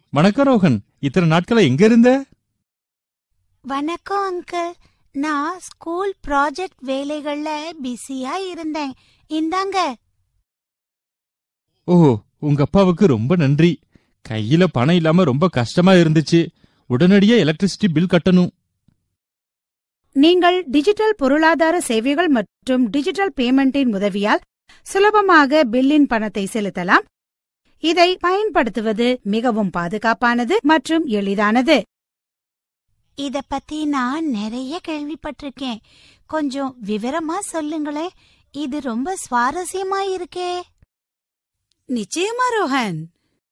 வணக்கம் ரோஹன் இத்தனை நாட்களா எங்க இருந்த வணக்கம் அங்கிள் நான் ஸ்கூல் ப்ராஜெக்ட் வேலைகள்ல பிஸியா இருந்தேன் இந்தாங்க ஓ உங்க அப்பாவுக்கு ரொம்ப நன்றி கையில பணம் இல்லாம ரொம்ப கஷ்டமா இருந்துச்சு உடனடியா எலக்ட்ரிசிட்டி பில் கட்டணும் நீங்கள் டிஜிட்டல் பொருளாதார சேவைகள் மற்றும் டிஜிட்டல் பேமெண்டின் உதவியால் சுலபமாக பில்லின் பணத்தை செலுத்தலாம் இதை பயன்படுத்துவது மிகவும் பாதுகாப்பானது மற்றும் எளிதானது இத பத்தி நான் நிறைய கேள்விப்பட்டிருக்கேன் கொஞ்சம் விவரமா சொல்லுங்களேன் இது ரொம்ப சுவாரஸ்யமா இருக்கே நிச்சயமா ரோஹன்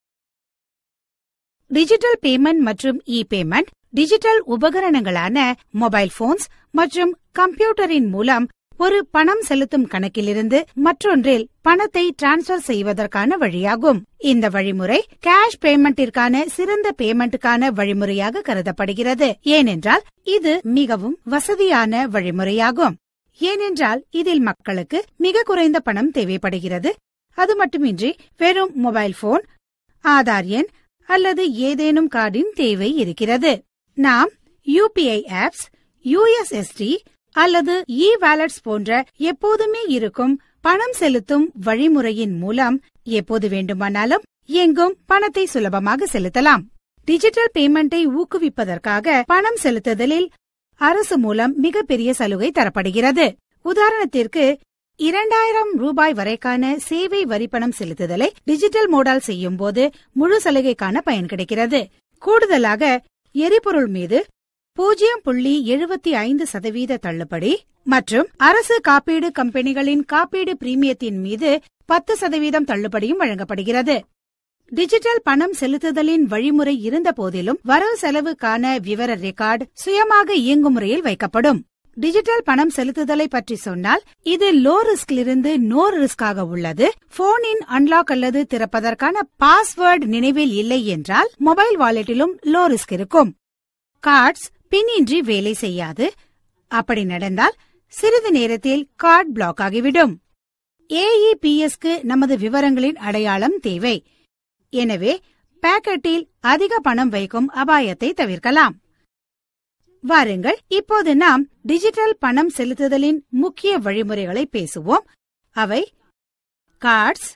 டிஜிட்டல் பேமெண்ட் மற்றும் இ பேமெண்ட் டிஜிட்டல் உபகரணங்களான மொபைல் போன்ஸ் மற்றும் கம்ப்யூட்டரின் மூலம் ஒரு பணம் செலுத்தும் கணக்கிலிருந்து மற்றொன்றில் பணத்தை டிரான்ஸ்பர் செய்வதற்கான வழியாகும் இந்த வழிமுறை கேஷ் பேமெண்டிற்கான சிறந்த பேமெண்ட்டுக்கான வழிமுறையாக கருதப்படுகிறது ஏனென்றால் இது மிகவும் வசதியான வழிமுறையாகும் ஏனென்றால் இதில் மக்களுக்கு மிக குறைந்த பணம் தேவைப்படுகிறது அது மட்டுமின்றி வெறும் மொபைல் போன் ஆதார் எண் அல்லது ஏதேனும் கார்டின் தேவை இருக்கிறது நாம் யூபிஐ ஆப்ஸ் யூஎஸ்எஸ்டி அல்லது இ வாலெட்ஸ் போன்ற எப்போதுமே இருக்கும் பணம் செலுத்தும் வழிமுறையின் மூலம் எப்போது வேண்டுமானாலும் எங்கும் பணத்தை சுலபமாக செலுத்தலாம் டிஜிட்டல் பேமெண்டை ஊக்குவிப்பதற்காக பணம் செலுத்துதலில் அரசு மூலம் மிகப்பெரிய சலுகை தரப்படுகிறது உதாரணத்திற்கு இரண்டாயிரம் ரூபாய் வரைக்கான சேவை வரிப்பணம் செலுத்துதலை டிஜிட்டல் மோடால் செய்யும் போது முழு சலுகைக்கான பயன் கிடைக்கிறது கூடுதலாக எரிபொருள் மீது பூஜ்ஜியம் புள்ளி எழுபத்தி ஐந்து சதவீத தள்ளுபடி மற்றும் அரசு காப்பீடு கம்பெனிகளின் காப்பீடு பிரீமியத்தின் மீது பத்து சதவீதம் தள்ளுபடியும் வழங்கப்படுகிறது டிஜிட்டல் பணம் செலுத்துதலின் வழிமுறை இருந்த போதிலும் வரவு செலவுக்கான விவர ரெக்கார்டு சுயமாக இயங்கும் முறையில் வைக்கப்படும் டிஜிட்டல் பணம் செலுத்துதலை பற்றி சொன்னால் இது லோ ரிஸ்கிலிருந்து நோ ரிஸ்காக உள்ளது போனின் அன்லாக் அல்லது திறப்பதற்கான பாஸ்வேர்டு நினைவில் இல்லை என்றால் மொபைல் வாலெட்டிலும் லோ ரிஸ்க் இருக்கும் கார்ட்ஸ் பின் இன்றி வேலை செய்யாது அப்படி நடந்தால் சிறிது நேரத்தில் கார்டு பிளாக் ஆகிவிடும் ஏஇபிஎஸ்க்கு நமது விவரங்களின் அடையாளம் தேவை எனவே பாக்கெட்டில் அதிக பணம் வைக்கும் அபாயத்தை தவிர்க்கலாம் வாருங்கள் இப்போது நாம் டிஜிட்டல் பணம் செலுத்துதலின் முக்கிய வழிமுறைகளை பேசுவோம் அவை cards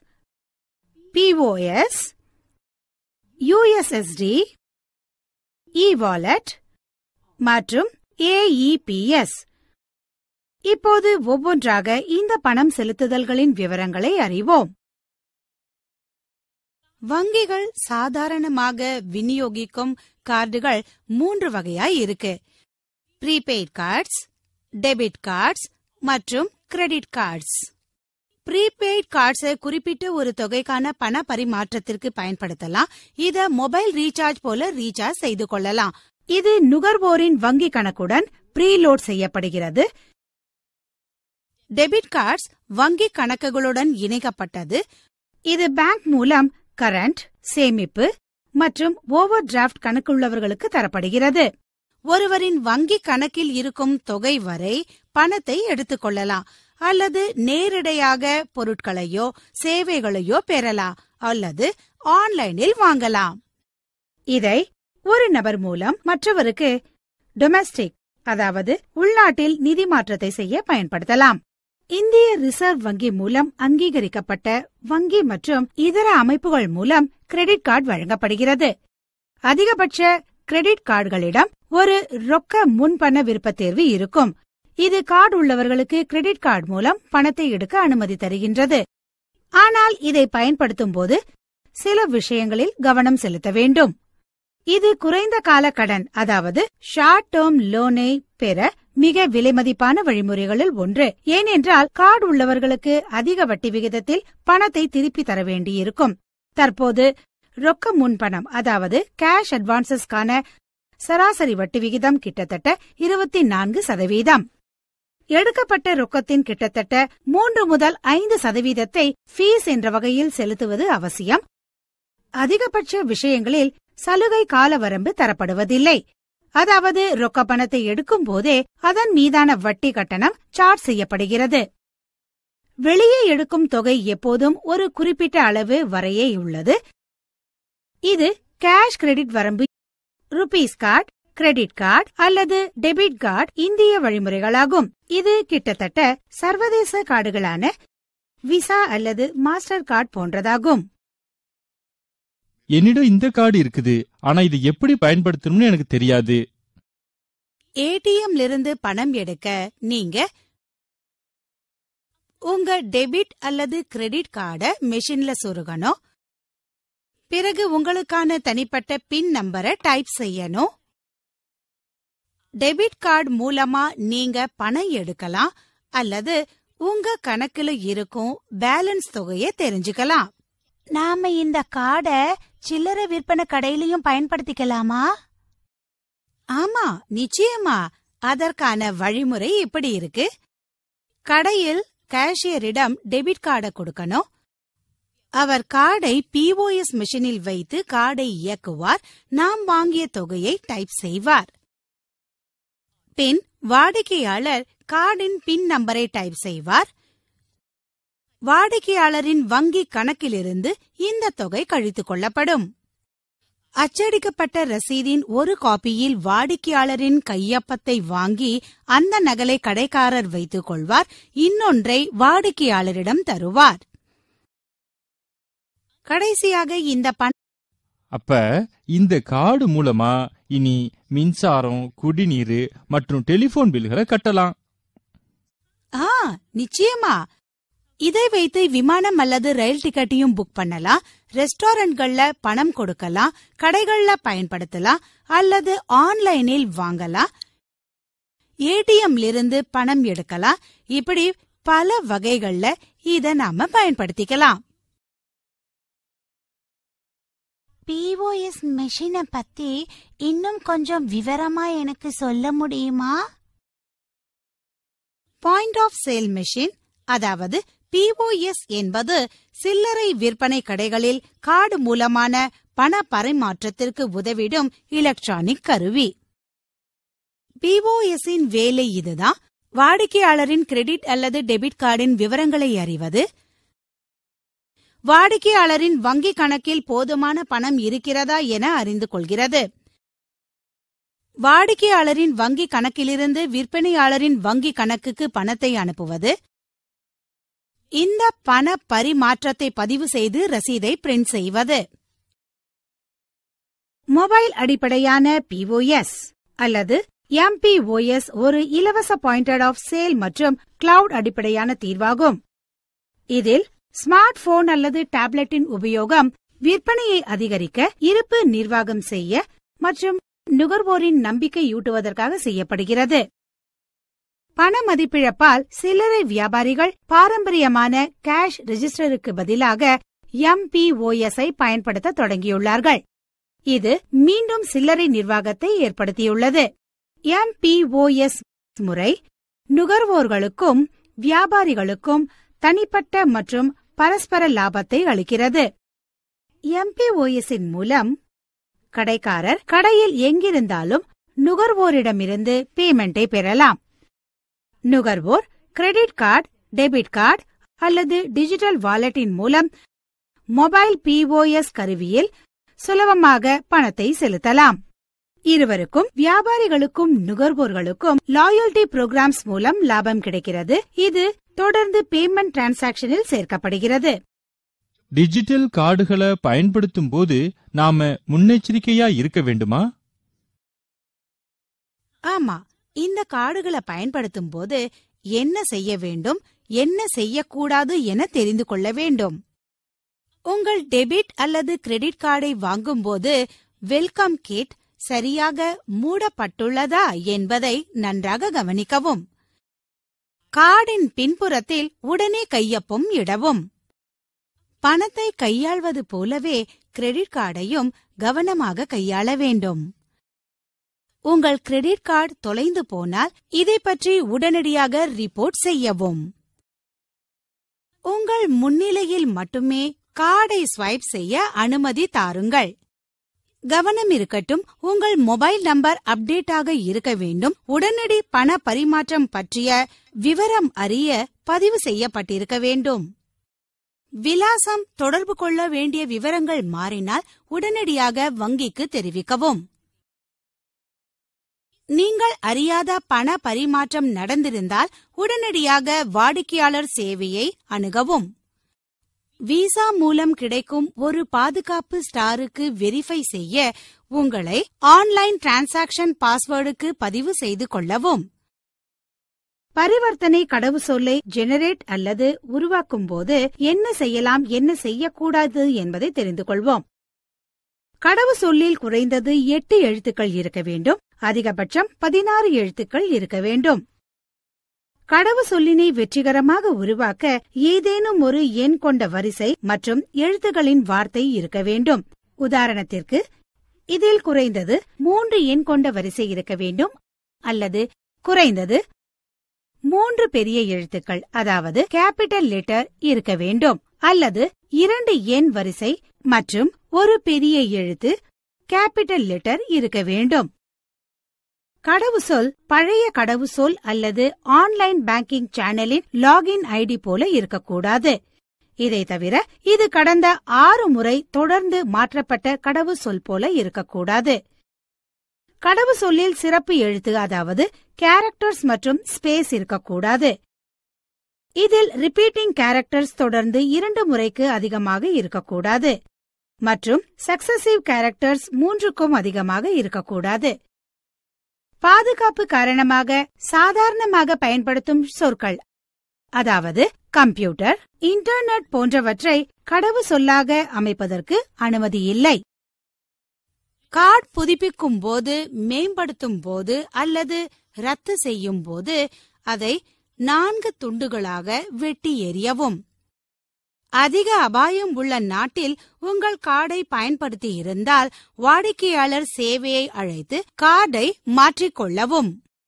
POS USSD e wallet மற்றும் ஏஇபிஎஸ் இப்போது ஒவ்வொன்றாக இந்த பணம் செலுத்துதல்களின் விவரங்களை அறிவோம் வங்கிகள் சாதாரணமாக விநியோகிக்கும் கார்டுகள் மூன்று வகையாய் இருக்கு ப்ரீபெய்ட் கார்ட்ஸ் டெபிட் கார்ட்ஸ் மற்றும் கிரெடிட் கார்ட்ஸ் ப்ரீபெய்ட் கார்ட்ஸை குறிப்பிட்ட ஒரு தொகைக்கான பண பரிமாற்றத்திற்கு பயன்படுத்தலாம் இத மொபைல் ரீசார்ஜ் போல ரீசார்ஜ் செய்து கொள்ளலாம் இது நுகர்வோரின் வங்கி கணக்குடன் ப்ரீலோட் செய்யப்படுகிறது டெபிட் கார்ட்ஸ் வங்கி கணக்குகளுடன் இணைக்கப்பட்டது இது பேங்க் மூலம் கரண்ட் சேமிப்பு மற்றும் ஓவர் டிராஃப்ட் கணக்குள்ளவர்களுக்கு தரப்படுகிறது ஒருவரின் வங்கி கணக்கில் இருக்கும் தொகை வரை பணத்தை எடுத்துக் கொள்ளலாம் அல்லது நேரிடையாக பொருட்களையோ சேவைகளையோ பெறலாம் அல்லது ஆன்லைனில் வாங்கலாம் இதை ஒரு நபர் மூலம் மற்றவருக்கு டொமஸ்டிக் அதாவது உள்நாட்டில் நிதி மாற்றத்தை செய்ய பயன்படுத்தலாம் இந்திய ரிசர்வ் வங்கி மூலம் அங்கீகரிக்கப்பட்ட வங்கி மற்றும் இதர அமைப்புகள் மூலம் கிரெடிட் கார்டு வழங்கப்படுகிறது அதிகபட்ச கிரெடிட் கார்டுகளிடம் ஒரு ரொக்க முன்பண விருப்பத் தேர்வு இருக்கும் இது கார்டு உள்ளவர்களுக்கு கிரெடிட் கார்டு மூலம் பணத்தை எடுக்க அனுமதி தருகின்றது ஆனால் இதை பயன்படுத்தும் போது சில விஷயங்களில் கவனம் செலுத்த வேண்டும் இது குறைந்த கால கடன் அதாவது ஷார்ட் டேர்ம் லோனை பெற மிக விலைமதிப்பான வழிமுறைகளில் ஒன்று ஏனென்றால் கார்டு உள்ளவர்களுக்கு அதிக வட்டி விகிதத்தில் பணத்தை திருப்பி தர வேண்டியிருக்கும் தற்போது ரொக்க முன்பணம் அதாவது கேஷ் அட்வான்சஸ்க்கான சராசரி வட்டி விகிதம் கிட்டத்தட்ட இருபத்தி நான்கு சதவீதம் எடுக்கப்பட்ட ரொக்கத்தின் கிட்டத்தட்ட மூன்று முதல் ஐந்து சதவீதத்தை ஃபீஸ் என்ற வகையில் செலுத்துவது அவசியம் அதிகபட்ச விஷயங்களில் சலுகை கால வரம்பு தரப்படுவதில்லை அதாவது ரொக்க பணத்தை எடுக்கும் போதே அதன் மீதான வட்டி கட்டணம் சார்ஜ் செய்யப்படுகிறது வெளியே எடுக்கும் தொகை எப்போதும் ஒரு குறிப்பிட்ட அளவு வரையே உள்ளது இது கேஷ் கிரெடிட் வரம்பு ருபீஸ் கார்டு கிரெடிட் கார்டு அல்லது டெபிட் கார்டு இந்திய வழிமுறைகளாகும் இது கிட்டத்தட்ட சர்வதேச கார்டுகளான விசா அல்லது மாஸ்டர் கார்டு போன்றதாகும் என்னிடம் இந்த கார்டு இருக்குது ஆனா இது எப்படி பயன்படுத்தணும்னு எனக்கு தெரியாது ஏடிஎம்ல இருந்து பணம் எடுக்க நீங்க உங்க டெபிட் அல்லது கிரெடிட் கார்டை மெஷின்ல சொருகணும் பிறகு உங்களுக்கான தனிப்பட்ட பின் நம்பரை டைப் செய்யணும் டெபிட் கார்டு மூலமா நீங்க பணம் எடுக்கலாம் அல்லது உங்க கணக்குல இருக்கும் பேலன்ஸ் தொகையை தெரிஞ்சுக்கலாம் நாம இந்த கார்டை சில்லறை விற்பனை கடையிலயும் பயன்படுத்திக்கலாமா ஆமா நிச்சயமா அதற்கான வழிமுறை இப்படி இருக்கு கடையில் கேஷியரிடம் டெபிட் கார்டை கொடுக்கணும் அவர் கார்டை பிஓஎஸ் மிஷினில் வைத்து கார்டை இயக்குவார் நாம் வாங்கிய தொகையை டைப் செய்வார் பின் வாடிக்கையாளர் கார்டின் பின் நம்பரை டைப் செய்வார் வாடிக்கையாளரின் வங்கி கணக்கிலிருந்து இந்த தொகை கழித்துக் கொள்ளப்படும் அச்சடிக்கப்பட்ட ரசீதின் ஒரு காப்பியில் வாடிக்கையாளரின் கையொப்பத்தை வாங்கி அந்த நகலை கடைக்காரர் வைத்துக் கொள்வார் இன்னொன்றை வாடிக்கையாளரிடம் தருவார் கடைசியாக இந்த பண அப்ப இந்த கார்டு மூலமா இனி மின்சாரம் குடிநீர் மற்றும் டெலிபோன் பில்களை கட்டலாம் ஆ நிச்சயமா இதை வைத்து விமானம் அல்லது ரயில் டிக்கெட்டையும் புக் பண்ணலாம் ரெஸ்டாரண்ட்கள்ல பணம் கொடுக்கலாம் கடைகள்ல பயன்படுத்தலாம் அல்லது ஆன்லைனில் வாங்கலாம் ஏடிஎம்ல இருந்து பணம் எடுக்கலாம் இப்படி பல வகைகள்ல இத நாம பயன்படுத்திக்கலாம் பிஓஎஸ் மெஷினை பத்தி இன்னும் கொஞ்சம் விவரமா எனக்கு சொல்ல முடியுமா பாயிண்ட் ஆஃப் சேல் மெஷின் அதாவது பிஓஎஸ் என்பது சில்லறை விற்பனை கடைகளில் கார்டு மூலமான பண பரிமாற்றத்திற்கு உதவிடும் எலக்ட்ரானிக் கருவி பிஓஎஸ் இன் வேலை இதுதான் வாடிக்கையாளரின் கிரெடிட் அல்லது டெபிட் கார்டின் விவரங்களை அறிவது வாடிக்கையாளரின் வங்கி கணக்கில் போதுமான பணம் இருக்கிறதா என அறிந்து கொள்கிறது வாடிக்கையாளரின் வங்கி கணக்கிலிருந்து விற்பனையாளரின் வங்கி கணக்குக்கு பணத்தை அனுப்புவது இந்த பண பரிமாற்றத்தை பதிவு செய்து ரசீதை பிரிண்ட் செய்வது மொபைல் அடிப்படையான பிஓஎஸ் அல்லது எம்பிஓஎஸ் ஒரு இலவச பாயிண்டட் ஆஃப் சேல் மற்றும் கிளவுட் அடிப்படையான தீர்வாகும் இதில் ஸ்மார்ட் போன் அல்லது டேப்லெட்டின் உபயோகம் விற்பனையை அதிகரிக்க இருப்பு நிர்வாகம் செய்ய மற்றும் நுகர்வோரின் நம்பிக்கையூட்டுவதற்காக செய்யப்படுகிறது பண மதிப்பிழப்பால் சில்லறை வியாபாரிகள் பாரம்பரியமான கேஷ் ரெஜிஸ்டருக்கு பதிலாக எம்பிஓஎஸ் ஐ பயன்படுத்த தொடங்கியுள்ளார்கள் இது மீண்டும் சில்லறை நிர்வாகத்தை ஏற்படுத்தியுள்ளது எம்பிஓஎஸ் முறை நுகர்வோர்களுக்கும் வியாபாரிகளுக்கும் தனிப்பட்ட மற்றும் பரஸ்பர லாபத்தை அளிக்கிறது எம்பிஓஎஸின் மூலம் கடைக்காரர் கடையில் எங்கிருந்தாலும் நுகர்வோரிடமிருந்து பேமெண்டை பெறலாம் நுகர்வோர் கிரெடிட் கார்டு டெபிட் கார்டு அல்லது டிஜிட்டல் வாலெட்டின் மூலம் மொபைல் பிஓஎஸ் கருவியில் சுலபமாக பணத்தை செலுத்தலாம் இருவருக்கும் வியாபாரிகளுக்கும் நுகர்வோர்களுக்கும் லாயல்டி புரோகிராம்ஸ் மூலம் லாபம் கிடைக்கிறது இது தொடர்ந்து பேமெண்ட் டிரான்சாக்ஷனில் சேர்க்கப்படுகிறது டிஜிட்டல் கார்டுகளை பயன்படுத்தும் போது நாம முன்னெச்சரிக்கையா இருக்க வேண்டுமா ஆமா இந்த கார்டுகளை பயன்படுத்தும் போது என்ன செய்ய வேண்டும் என்ன செய்யக்கூடாது என தெரிந்து கொள்ள வேண்டும் உங்கள் டெபிட் அல்லது கிரெடிட் கார்டை வாங்கும்போது வெல்கம் கிட் சரியாக மூடப்பட்டுள்ளதா என்பதை நன்றாக கவனிக்கவும் கார்டின் பின்புறத்தில் உடனே கையொப்பம் இடவும் பணத்தை கையாள்வது போலவே கிரெடிட் கார்டையும் கவனமாக கையாள வேண்டும் உங்கள் கிரெடிட் கார்டு தொலைந்து போனால் இதை பற்றி உடனடியாக ரிப்போர்ட் செய்யவும் உங்கள் முன்னிலையில் மட்டுமே கார்டை ஸ்வைப் செய்ய அனுமதி தாருங்கள் கவனம் இருக்கட்டும் உங்கள் மொபைல் நம்பர் அப்டேட் ஆக இருக்க வேண்டும் உடனடி பண பரிமாற்றம் பற்றிய விவரம் அறிய பதிவு செய்யப்பட்டிருக்க வேண்டும் விலாசம் தொடர்பு கொள்ள வேண்டிய விவரங்கள் மாறினால் உடனடியாக வங்கிக்கு தெரிவிக்கவும் நீங்கள் அறியாத பண பரிமாற்றம் நடந்திருந்தால் உடனடியாக வாடிக்கையாளர் சேவையை அணுகவும் விசா மூலம் கிடைக்கும் ஒரு பாதுகாப்பு ஸ்டாருக்கு வெரிஃபை செய்ய உங்களை ஆன்லைன் டிரான்சாக்ஷன் பாஸ்வேர்டுக்கு பதிவு செய்து கொள்ளவும் பரிவர்த்தனை கடவு சொல்லை ஜெனரேட் அல்லது உருவாக்கும் போது என்ன செய்யலாம் என்ன செய்யக்கூடாது என்பதை தெரிந்து கொள்வோம் கடவு சொல்லில் குறைந்தது எட்டு எழுத்துக்கள் இருக்க வேண்டும் அதிகபட்சம் பதினாறு எழுத்துக்கள் இருக்க வேண்டும் கடவு சொல்லினை வெற்றிகரமாக உருவாக்க ஏதேனும் ஒரு எண் கொண்ட வரிசை மற்றும் எழுத்துகளின் வார்த்தை இருக்க வேண்டும் உதாரணத்திற்கு இதில் குறைந்தது மூன்று எண் கொண்ட வரிசை இருக்க வேண்டும் அல்லது குறைந்தது மூன்று பெரிய எழுத்துக்கள் அதாவது கேபிட்டல் லெட்டர் இருக்க வேண்டும் அல்லது இரண்டு எண் வரிசை மற்றும் ஒரு பெரிய எழுத்து கேபிட்டல் லெட்டர் இருக்க வேண்டும் கடவுசொல் பழைய கடவுசொல் அல்லது ஆன்லைன் பேங்கிங் சேனலின் லாகின் ஐடி போல இருக்கக்கூடாது இதை தவிர இது கடந்த ஆறு முறை தொடர்ந்து மாற்றப்பட்ட கடவுசொல் போல இருக்கக்கூடாது கடவுசொல்லில் சிறப்பு எழுத்து அதாவது கேரக்டர்ஸ் மற்றும் ஸ்பேஸ் இருக்கக்கூடாது இதில் ரிப்பீட்டிங் கேரக்டர்ஸ் தொடர்ந்து இரண்டு முறைக்கு அதிகமாக இருக்கக்கூடாது மற்றும் சக்சசிவ் கேரக்டர்ஸ் மூன்றுக்கும் அதிகமாக இருக்கக்கூடாது பாதுகாப்பு காரணமாக சாதாரணமாக பயன்படுத்தும் சொற்கள் அதாவது கம்ப்யூட்டர் இன்டர்நெட் போன்றவற்றை கடவு சொல்லாக அமைப்பதற்கு அனுமதி இல்லை கார்டு புதுப்பிக்கும் போது மேம்படுத்தும் போது அல்லது ரத்து செய்யும் போது அதை நான்கு துண்டுகளாக வெட்டி எறியவும் அதிக அபாயம் உள்ள நாட்டில் உங்கள் கார்டை பயன்படுத்தி இருந்தால் வாடிக்கையாளர் சேவையை அழைத்து கார்டை மாற்றிக்கொள்ளவும்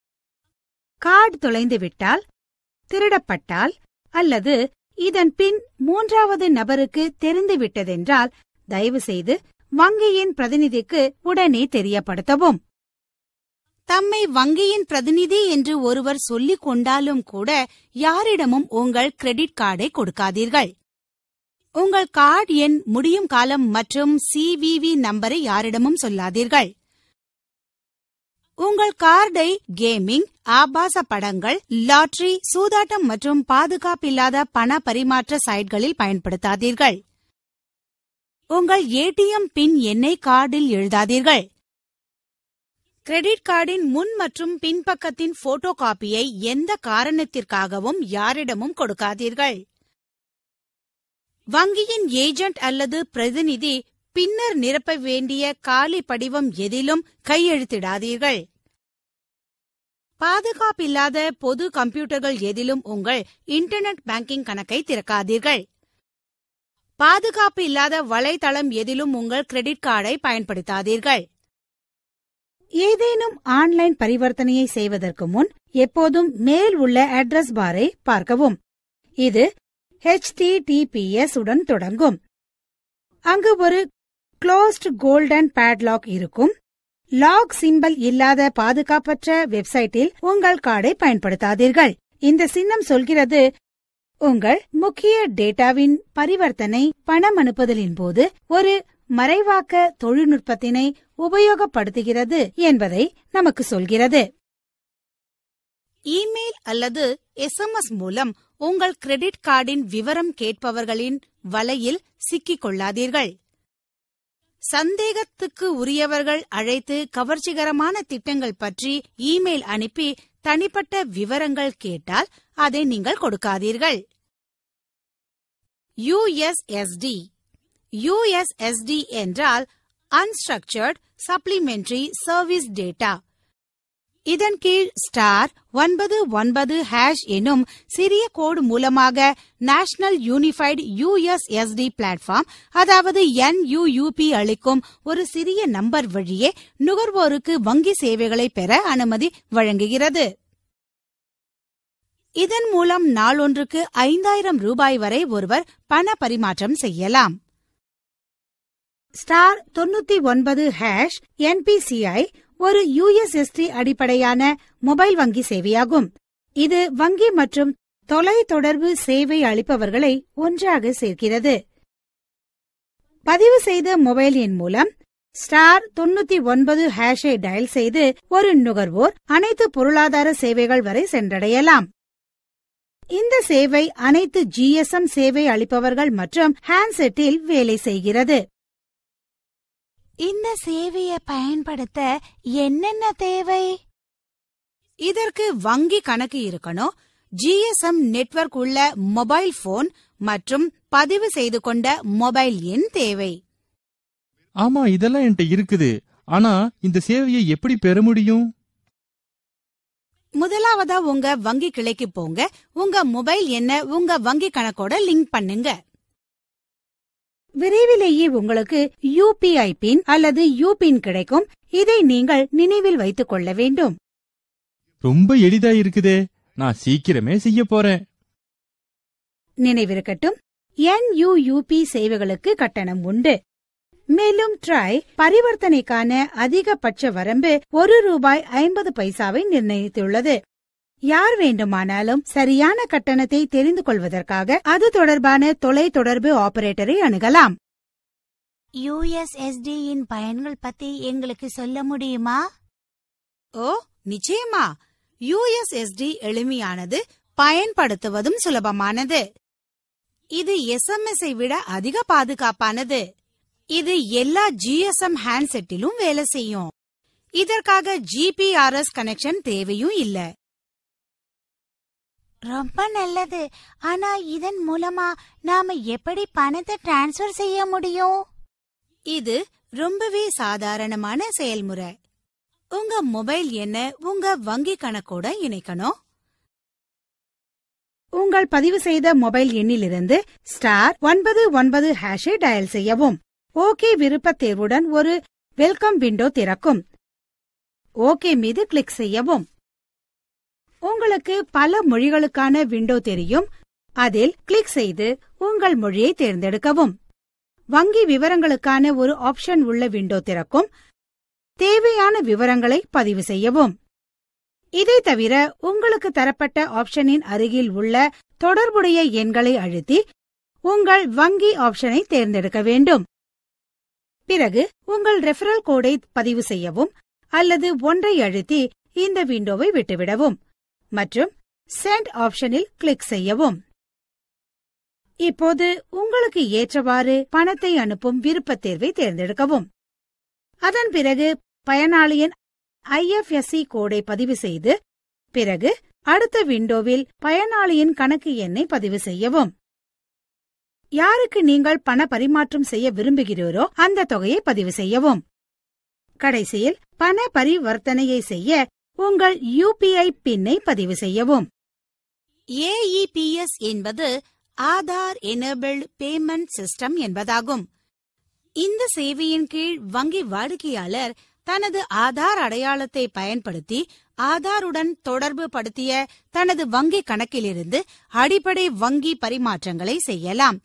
கார்டு தொலைந்துவிட்டால் திருடப்பட்டால் அல்லது இதன் பின் மூன்றாவது நபருக்கு தெரிந்துவிட்டதென்றால் தயவு செய்து வங்கியின் பிரதிநிதிக்கு உடனே தெரியப்படுத்தவும் தம்மை வங்கியின் பிரதிநிதி என்று ஒருவர் சொல்லிக் கொண்டாலும் கூட யாரிடமும் உங்கள் கிரெடிட் கார்டை கொடுக்காதீர்கள் உங்கள் கார்டு எண் முடியும் காலம் மற்றும் சிவிவி நம்பரை யாரிடமும் சொல்லாதீர்கள் உங்கள் கார்டை கேமிங் ஆபாச படங்கள் லாட்டரி சூதாட்டம் மற்றும் பாதுகாப்பில்லாத பண பரிமாற்ற சைட்களில் பயன்படுத்தாதீர்கள் உங்கள் ஏடிஎம் பின் எண்ணை கார்டில் எழுதாதீர்கள் கிரெடிட் கார்டின் முன் மற்றும் பின்பக்கத்தின் போட்டோ காப்பியை எந்த காரணத்திற்காகவும் யாரிடமும் கொடுக்காதீர்கள் வங்கியின் ஏஜென்ட் அல்லது பிரதிநிதி பின்னர் நிரப்ப வேண்டிய காலி படிவம் எதிலும் கையெழுத்திடாதீர்கள் பாதுகாப்பில்லாத பொது கம்ப்யூட்டர்கள் எதிலும் உங்கள் இன்டர்நெட் பேங்கிங் கணக்கை திறக்காதீர்கள் பாதுகாப்பு இல்லாத வலைத்தளம் எதிலும் உங்கள் கிரெடிட் கார்டை பயன்படுத்தாதீர்கள் ஏதேனும் ஆன்லைன் பரிவர்த்தனையை செய்வதற்கு முன் எப்போதும் மேல் உள்ள அட்ரஸ் பாரை பார்க்கவும் இது HTTPS உடன் தொடங்கும் அங்கு ஒரு க்ளோஸ்ட் கோல்டன் பேட்லாக் இருக்கும் லாக் சிம்பல் இல்லாத பாதுகாப்பற்ற வெப்சைட்டில் உங்கள் கார்டை பயன்படுத்தாதீர்கள் இந்த சின்னம் சொல்கிறது உங்கள் முக்கிய டேட்டாவின் பரிவர்த்தனை பணம் அனுப்புதலின் போது ஒரு மறைவாக்க தொழில்நுட்பத்தினை உபயோகப்படுத்துகிறது என்பதை நமக்கு சொல்கிறது இமெயில் அல்லது எஸ்எம்எஸ் மூலம் உங்கள் கிரெடிட் கார்டின் விவரம் கேட்பவர்களின் வலையில் சிக்கிக் கொள்ளாதீர்கள் சந்தேகத்துக்கு உரியவர்கள் அழைத்து கவர்ச்சிகரமான திட்டங்கள் பற்றி இமெயில் அனுப்பி தனிப்பட்ட விவரங்கள் கேட்டால் அதை நீங்கள் கொடுக்காதீர்கள் யுஎஸ்எஸ்டி யுஎஸ்எஸ்டி என்றால் அன்ஸ்ட்ரக்சர்ட் சப்ளிமெண்டரி சர்வீஸ் டேட்டா இதன் கீழ் ஸ்டார் ஒன்பது ஒன்பது ஹேஷ் எனும் சிறிய கோடு மூலமாக நேஷனல் யூனிஃபைடு யுஎஸ்எஸ்டி பிளாட்ஃபார்ம் அதாவது என்யூயூபி அளிக்கும் ஒரு சிறிய நம்பர் வழியே நுகர்வோருக்கு வங்கி சேவைகளை பெற அனுமதி வழங்குகிறது இதன் மூலம் நாளொன்றுக்கு ஐந்தாயிரம் ரூபாய் வரை ஒருவர் பண பரிமாற்றம் செய்யலாம் ஸ்டார் தொண்ணூத்தி ஒன்பது ஹேஷ் என்பிசிஐ ஒரு யுஎஸ்எஸ்டி அடிப்படையான மொபைல் வங்கி சேவையாகும் இது வங்கி மற்றும் தொலைத்தொடர்பு சேவை அளிப்பவர்களை ஒன்றாக சேர்க்கிறது பதிவு செய்த மொபைல் எண் மூலம் ஸ்டார் தொண்ணூத்தி ஒன்பது ஹேஷை டயல் செய்து ஒரு நுகர்வோர் அனைத்து பொருளாதார சேவைகள் வரை சென்றடையலாம் இந்த சேவை அனைத்து ஜிஎஸ்எம் சேவை அளிப்பவர்கள் மற்றும் ஹேண்ட்செட்டில் வேலை செய்கிறது இந்த சேவையை பயன்படுத்த என்னென்ன தேவை இதற்கு வங்கி கணக்கு இருக்கணும் ஜிஎஸ்எம் நெட்வொர்க் உள்ள மொபைல் போன் மற்றும் பதிவு செய்து கொண்ட மொபைல் எண் தேவை ஆமா இதெல்லாம் என்கிட்ட இருக்குது ஆனா இந்த சேவையை எப்படி பெற முடியும் முதலாவதா உங்க வங்கி கிளைக்கு போங்க உங்க மொபைல் எண்ண உங்க வங்கி கணக்கோட லிங்க் பண்ணுங்க விரைவிலேயே உங்களுக்கு யூபிஐ பின் அல்லது யூபின் கிடைக்கும் இதை நீங்கள் நினைவில் வைத்துக் கொள்ள வேண்டும் ரொம்ப எளிதா இருக்குதே நான் சீக்கிரமே செய்ய போறேன் நினைவிருக்கட்டும் என்யூயூபி சேவைகளுக்கு கட்டணம் உண்டு மேலும் ட்ரை பரிவர்த்தனைக்கான அதிகபட்ச வரம்பு ஒரு ரூபாய் ஐம்பது பைசாவை நிர்ணயித்துள்ளது யார் வேண்டுமானாலும் சரியான கட்டணத்தை தெரிந்து கொள்வதற்காக அது தொடர்பான தொலை தொடர்பு ஆபரேட்டரை அணுகலாம் யுஎஸ்எஸ்டி இன் பயன்கள் பத்தி எங்களுக்கு சொல்ல முடியுமா ஓ நிச்சயமா யுஎஸ்எஸ்டி எளிமையானது பயன்படுத்துவதும் சுலபமானது இது எஸ்எம்எஸ் ஐ விட அதிக பாதுகாப்பானது இது எல்லா ஜிஎஸ்எம் ஹேண்ட்செட்டிலும் வேலை செய்யும் இதற்காக ஜிபிஆர்எஸ் கனெக்ஷன் தேவையும் இல்ல ரொம்ப நல்லது ஆனா இதன் மூலமா நாம எப்படி பணத்தை டிரான்ஸ்ஃபர் செய்ய முடியும் இது ரொம்பவே சாதாரணமான செயல்முறை உங்க மொபைல் எண்ண உங்க வங்கி கணக்கோட இணைக்கணும் உங்கள் பதிவு செய்த மொபைல் எண்ணிலிருந்து ஸ்டார் ஒன்பது ஒன்பது ஹேஷை டயல் செய்யவும் ஓகே விருப்பத் தேர்வுடன் ஒரு வெல்கம் விண்டோ திறக்கும் ஓகே மீது கிளிக் செய்யவும் உங்களுக்கு பல மொழிகளுக்கான விண்டோ தெரியும் அதில் கிளிக் செய்து உங்கள் மொழியை தேர்ந்தெடுக்கவும் வங்கி விவரங்களுக்கான ஒரு ஆப்ஷன் உள்ள விண்டோ திறக்கும் தேவையான விவரங்களை பதிவு செய்யவும் இதை தவிர உங்களுக்கு தரப்பட்ட ஆப்ஷனின் அருகில் உள்ள தொடர்புடைய எண்களை அழுத்தி உங்கள் வங்கி ஆப்ஷனை தேர்ந்தெடுக்க வேண்டும் பிறகு உங்கள் ரெஃபரல் கோடை பதிவு செய்யவும் அல்லது ஒன்றை அழுத்தி இந்த விண்டோவை விட்டுவிடவும் மற்றும் சென்ட் ஆப்ஷனில் கிளிக் செய்யவும் இப்போது உங்களுக்கு ஏற்றவாறு பணத்தை அனுப்பும் விருப்பத் தேர்வை தேர்ந்தெடுக்கவும் அதன் பிறகு பயனாளியின் ஐஎஃப்எஸ்சி கோடை பதிவு செய்து பிறகு அடுத்த விண்டோவில் பயனாளியின் கணக்கு எண்ணை பதிவு செய்யவும் யாருக்கு நீங்கள் பண பரிமாற்றம் செய்ய விரும்புகிறீரோ அந்த தொகையை பதிவு செய்யவும் கடைசியில் பண பரிவர்த்தனையை செய்ய உங்கள் யூபிஐ பின்னை பதிவு செய்யவும் ஏஇபிஎஸ் என்பது ஆதார் எனேபிள்டு பேமெண்ட் சிஸ்டம் என்பதாகும் இந்த சேவையின் கீழ் வங்கி வாடிக்கையாளர் தனது ஆதார் அடையாளத்தை பயன்படுத்தி ஆதாருடன் தொடர்பு படுத்திய தனது வங்கி கணக்கிலிருந்து அடிப்படை வங்கி பரிமாற்றங்களை செய்யலாம்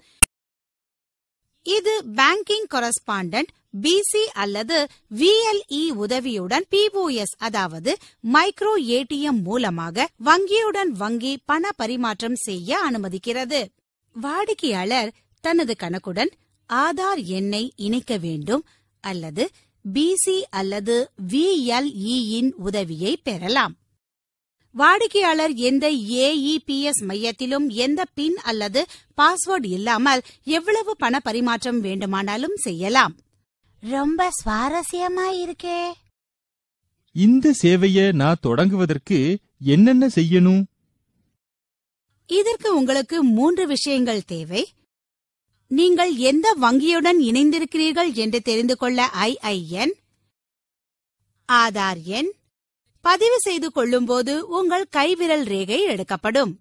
இது பேங்கிங் கொரஸ்பாண்டன்ட் பிசி அல்லது விஎல்இ உதவியுடன் பிஓஎஸ் அதாவது மைக்ரோ ஏடிஎம் மூலமாக வங்கியுடன் வங்கி பண பரிமாற்றம் செய்ய அனுமதிக்கிறது வாடிக்கையாளர் தனது கணக்குடன் ஆதார் எண்ணை இணைக்க வேண்டும் அல்லது பிசி அல்லது விஎல்இயின் உதவியை பெறலாம் வாடிக்கையாளர் எந்த ஏஇபிஎஸ் மையத்திலும் எந்த பின் அல்லது பாஸ்வேர்ட் இல்லாமல் எவ்வளவு பண பரிமாற்றம் வேண்டுமானாலும் செய்யலாம் ரொம்ப சுவாரஸ்யமா இருக்கே இந்த சேவையை நான் தொடங்குவதற்கு என்னென்ன செய்யணும் இதற்கு உங்களுக்கு மூன்று விஷயங்கள் தேவை நீங்கள் எந்த வங்கியுடன் இணைந்திருக்கிறீர்கள் என்று தெரிந்து கொள்ள ஐஐஎன் ஆதார் எண் பதிவு செய்து கொள்ளும்போது உங்கள் கைவிரல் ரேகை எடுக்கப்படும்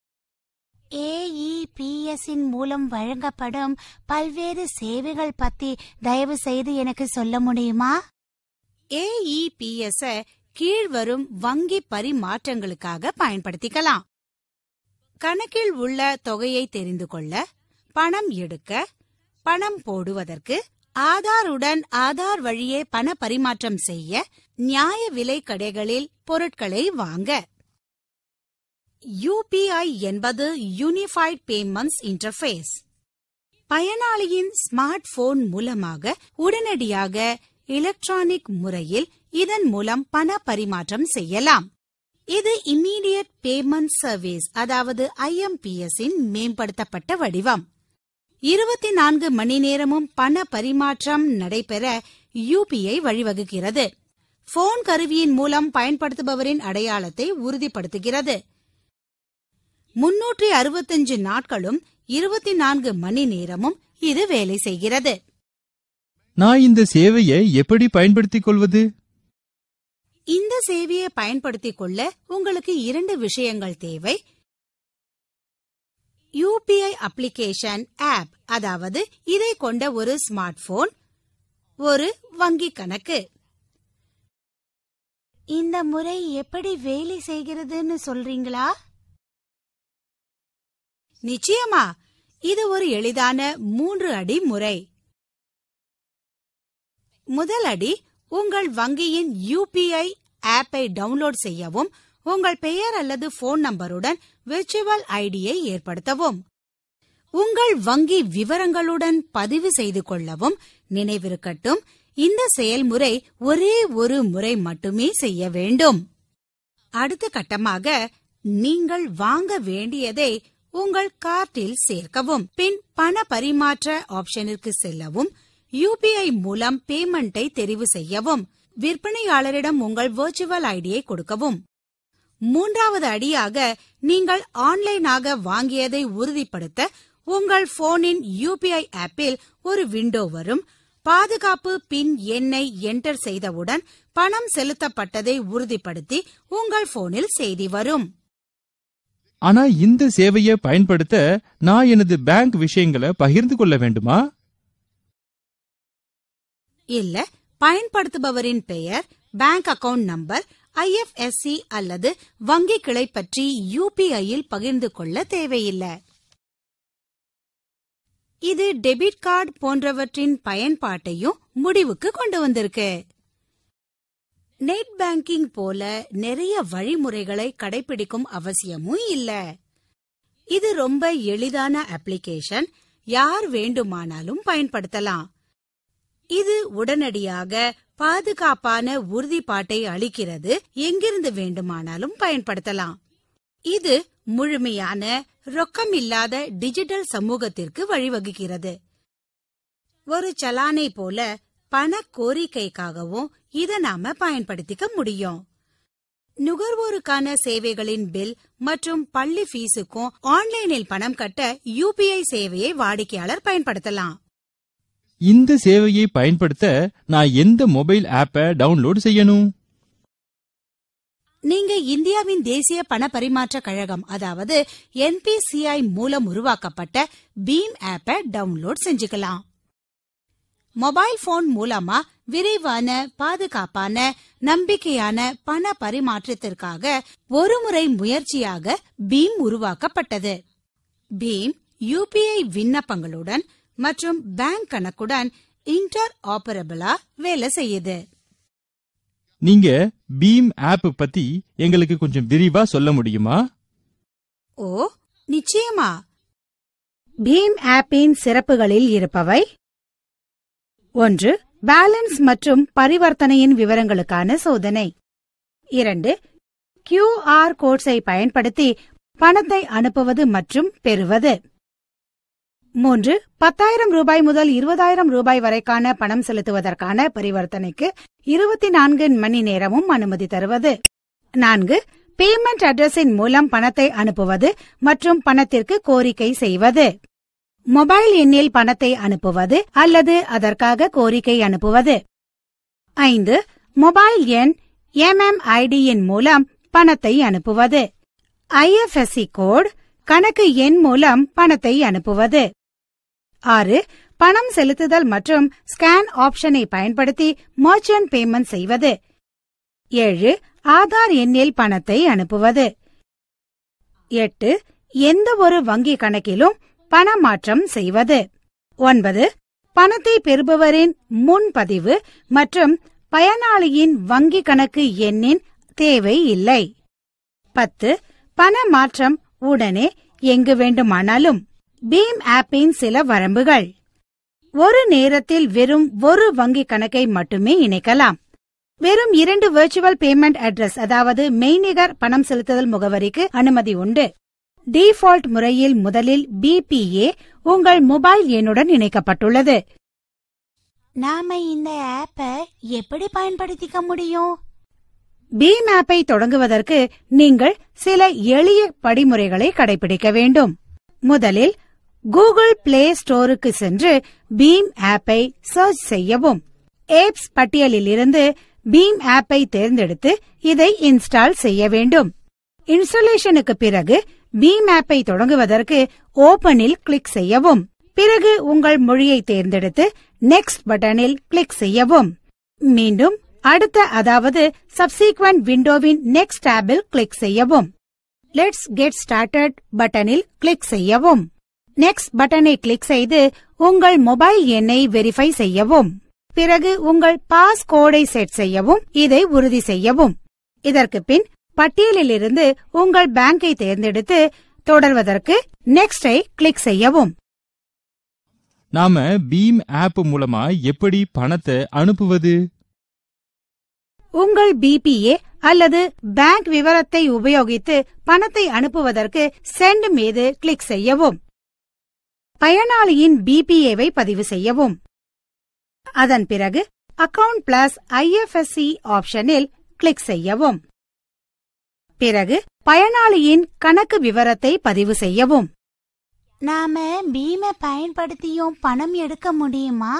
ஏஇபிஎஸ் இன் மூலம் வழங்கப்படும் பல்வேறு சேவைகள் பத்தி தயவு செய்து எனக்கு சொல்ல முடியுமா ஏஇபிஎஸ் கீழ்வரும் வங்கி பரிமாற்றங்களுக்காக பயன்படுத்திக்கலாம் கணக்கில் உள்ள தொகையை தெரிந்து கொள்ள பணம் எடுக்க பணம் போடுவதற்கு ஆதாருடன் ஆதார் வழியே பண பரிமாற்றம் செய்ய நியாய விலை கடைகளில் பொருட்களை வாங்க யுபிஐ என்பது யூனிஃபைட் பேமெண்ட்ஸ் இன்டர்ஃபேஸ் பயனாளியின் ஸ்மார்ட் போன் மூலமாக உடனடியாக எலக்ட்ரானிக் முறையில் இதன் மூலம் பண பரிமாற்றம் செய்யலாம் இது இம்மீடியட் பேமெண்ட் சர்வீஸ் அதாவது ஐஎம்பிஎஸ் இன் மேம்படுத்தப்பட்ட வடிவம் இருபத்தி நான்கு மணி நேரமும் பண பரிமாற்றம் நடைபெற யுபிஐ வழிவகுக்கிறது போன் கருவியின் மூலம் பயன்படுத்துபவரின் அடையாளத்தை உறுதிப்படுத்துகிறது முன்னூற்றி அறுபத்தஞ்சு நாட்களும் இருபத்தி நான்கு மணி நேரமும் இது வேலை செய்கிறது நான் இந்த சேவையை எப்படி பயன்படுத்திக் கொள்வது இந்த சேவையை பயன்படுத்திக் கொள்ள உங்களுக்கு இரண்டு விஷயங்கள் தேவை யூபிஐ அப்ளிகேஷன் ஆப் அதாவது இதை கொண்ட ஒரு ஸ்மார்ட் போன் ஒரு வங்கி கணக்கு இந்த முறை எப்படி வேலை செய்கிறதுன்னு சொல்றீங்களா நிச்சயமா இது ஒரு எளிதான மூன்று அடி முறை முதல் அடி உங்கள் வங்கியின் யூபிஐ ஆப்பை டவுன்லோட் செய்யவும் உங்கள் பெயர் அல்லது போன் நம்பருடன் விர்ச்சுவல் ஐடியை ஏற்படுத்தவும் உங்கள் வங்கி விவரங்களுடன் பதிவு செய்து கொள்ளவும் நினைவிருக்கட்டும் இந்த செயல்முறை ஒரே ஒரு முறை மட்டுமே செய்ய வேண்டும் அடுத்த கட்டமாக நீங்கள் வாங்க வேண்டியதை உங்கள் கார்ட்டில் சேர்க்கவும் பின் பண பரிமாற்ற ஆப்ஷனிற்கு செல்லவும் யூபிஐ மூலம் பேமெண்டை தெரிவு செய்யவும் விற்பனையாளரிடம் உங்கள் விர்ச்சுவல் ஐடியை கொடுக்கவும் மூன்றாவது அடியாக நீங்கள் ஆன்லைனாக வாங்கியதை உறுதிப்படுத்த உங்கள் போனின் யூபிஐ ஆப்பில் ஒரு விண்டோ வரும் பாதுகாப்பு பின் எண்ணை என்டர் செய்தவுடன் பணம் செலுத்தப்பட்டதை உறுதிப்படுத்தி உங்கள் போனில் செய்தி வரும் ஆனா இந்த சேவையை பயன்படுத்த நான் எனது பேங்க் விஷயங்களை பகிர்ந்து கொள்ள வேண்டுமா இல்ல பயன்படுத்துபவரின் பெயர் பேங்க் அக்கவுண்ட் நம்பர் ஐஎஃப்எஸ்சி அல்லது வங்கி கிளை பற்றி யூபிஐயில் பகிர்ந்து கொள்ள தேவையில்லை இது டெபிட் கார்டு போன்றவற்றின் பயன்பாட்டையும் முடிவுக்கு கொண்டு வந்திருக்கு நெட் பேங்கிங் போல நிறைய வழிமுறைகளை கடைபிடிக்கும் அவசியமும் இல்ல இது ரொம்ப எளிதான அப்ளிகேஷன் யார் வேண்டுமானாலும் பயன்படுத்தலாம் இது உடனடியாக பாதுகாப்பான உறுதிப்பாட்டை அளிக்கிறது எங்கிருந்து வேண்டுமானாலும் பயன்படுத்தலாம் இது முழுமையான ரொக்கமில்லாத டிஜிட்டல் சமூகத்திற்கு வழிவகுக்கிறது ஒரு சலானை போல பண கோரிக்கைக்காகவும் இத நாம பயன்படுத்திக்க முடியும் நுகர்வோருக்கான சேவைகளின் பில் மற்றும் பள்ளி ஃபீஸுக்கும் ஆன்லைனில் பணம் கட்ட யூபிஐ சேவையை வாடிக்கையாளர் பயன்படுத்தலாம் இந்த சேவையை பயன்படுத்த நான் எந்த மொபைல் ஆப்பை டவுன்லோட் செய்யணும் நீங்க இந்தியாவின் தேசிய பண பரிமாற்ற கழகம் அதாவது என்பிசிஐ மூலம் உருவாக்கப்பட்ட பீம் ஆப்பை டவுன்லோட் செஞ்சுக்கலாம் மொபைல் போன் மூலமா விரைவான பாதுகாப்பான நம்பிக்கையான பண பரிமாற்றத்திற்காக ஒருமுறை முயற்சியாக பீம் உருவாக்கப்பட்டது பீம் யுபிஐ விண்ணப்பங்களுடன் மற்றும் பேங்க் கணக்குடன் இன்டர் ஆபரபிளா வேலை செய்யுது நீங்க பீம் ஆப் பத்தி எங்களுக்கு கொஞ்சம் விரிவா சொல்ல முடியுமா ஓ நிச்சயமா பீம் ஆப்பின் சிறப்புகளில் இருப்பவை ஒன்று பேலன்ஸ் மற்றும் பரிவர்த்தனையின் விவரங்களுக்கான சோதனை இரண்டு கியூஆர் கோட்ஸை பயன்படுத்தி பணத்தை அனுப்புவது மற்றும் பெறுவது மூன்று பத்தாயிரம் ரூபாய் முதல் இருபதாயிரம் ரூபாய் வரைக்கான பணம் செலுத்துவதற்கான பரிவர்த்தனைக்கு இருபத்தி நான்கு மணி நேரமும் அனுமதி தருவது நான்கு பேமெண்ட் அட்ரஸின் மூலம் பணத்தை அனுப்புவது மற்றும் பணத்திற்கு கோரிக்கை செய்வது மொபைல் எண்ணில் பணத்தை அனுப்புவது அல்லது அதற்காக கோரிக்கை அனுப்புவது ஐந்து மொபைல் எண் எம்எம்ஐடியின் மூலம் பணத்தை அனுப்புவது ஐஎஃப்எஸ்சி கோட் கணக்கு எண் மூலம் பணத்தை அனுப்புவது ஆறு பணம் செலுத்துதல் மற்றும் ஸ்கேன் ஆப்ஷனை பயன்படுத்தி மர்ச்சன்ட் பேமெண்ட் செய்வது ஏழு ஆதார் எண்ணில் பணத்தை அனுப்புவது எட்டு எந்த ஒரு வங்கி கணக்கிலும் பணமாற்றம் செய்வது ஒன்பது பணத்தை பெறுபவரின் முன்பதிவு மற்றும் பயனாளியின் வங்கி கணக்கு எண்ணின் தேவை இல்லை பத்து பண மாற்றம் உடனே எங்கு வேண்டுமானாலும் பீம் ஆப்பின் சில வரம்புகள் ஒரு நேரத்தில் வெறும் ஒரு வங்கி கணக்கை மட்டுமே இணைக்கலாம் வெறும் இரண்டு வெர்ச்சுவல் பேமெண்ட் அட்ரஸ் அதாவது மெய்நிகர் பணம் செலுத்துதல் முகவரிக்கு அனுமதி உண்டு டிஃபால்ட் முறையில் முதலில் பிபிஏ உங்கள் மொபைல் எண்ணுடன் இணைக்கப்பட்டுள்ளது நாம இந்த ஆப்ப எப்படி பயன்படுத்திக்க முடியும் பீம் ஆப்பை தொடங்குவதற்கு நீங்கள் சில எளிய படிமுறைகளை கடைபிடிக்க வேண்டும் முதலில் கூகுள் பிளே ஸ்டோருக்கு சென்று பீம் ஆப்பை சர்ச் செய்யவும் ஏப்ஸ் பட்டியலில் இருந்து பீம் ஆப்பை தேர்ந்தெடுத்து இதை இன்ஸ்டால் செய்ய வேண்டும் இன்ஸ்டாலேஷனுக்கு பிறகு பீம் ஆப்பை தொடங்குவதற்கு ஓபனில் கிளிக் செய்யவும் பிறகு உங்கள் மொழியை தேர்ந்தெடுத்து நெக்ஸ்ட் பட்டனில் கிளிக் செய்யவும் மீண்டும் அடுத்த அதாவது சப்சீக்வெண்ட் விண்டோவின் நெக்ஸ்ட் டேபில் கிளிக் செய்யவும் லெட்ஸ் கெட் ஸ்டார்டட் பட்டனில் கிளிக் செய்யவும் நெக்ஸ்ட் பட்டனை கிளிக் செய்து உங்கள் மொபைல் எண்ணை வெரிஃபை செய்யவும் பிறகு உங்கள் பாஸ் கோடை செட் செய்யவும் இதை உறுதி செய்யவும் இதற்கு பின் பட்டியலிலிருந்து உங்கள் பேங்கை தேர்ந்தெடுத்து தொடர்வதற்கு நெக்ஸ்டை கிளிக் செய்யவும் நாம பீம் ஆப் மூலமா எப்படி பணத்தை அனுப்புவது உங்கள் பிபிஏ அல்லது பேங்க் விவரத்தை உபயோகித்து பணத்தை அனுப்புவதற்கு சென்ட் மீது கிளிக் செய்யவும் பயனாளியின் பிபிஏவை பதிவு செய்யவும் அதன் பிறகு அக்கவுண்ட் பிளஸ் ஐஎஃப்எஸ்சி ஆப்ஷனில் கிளிக் செய்யவும் பிறகு பயனாளியின் கணக்கு விவரத்தை பதிவு செய்யவும் நாம பீமை பயன்படுத்தியும் பணம் எடுக்க முடியுமா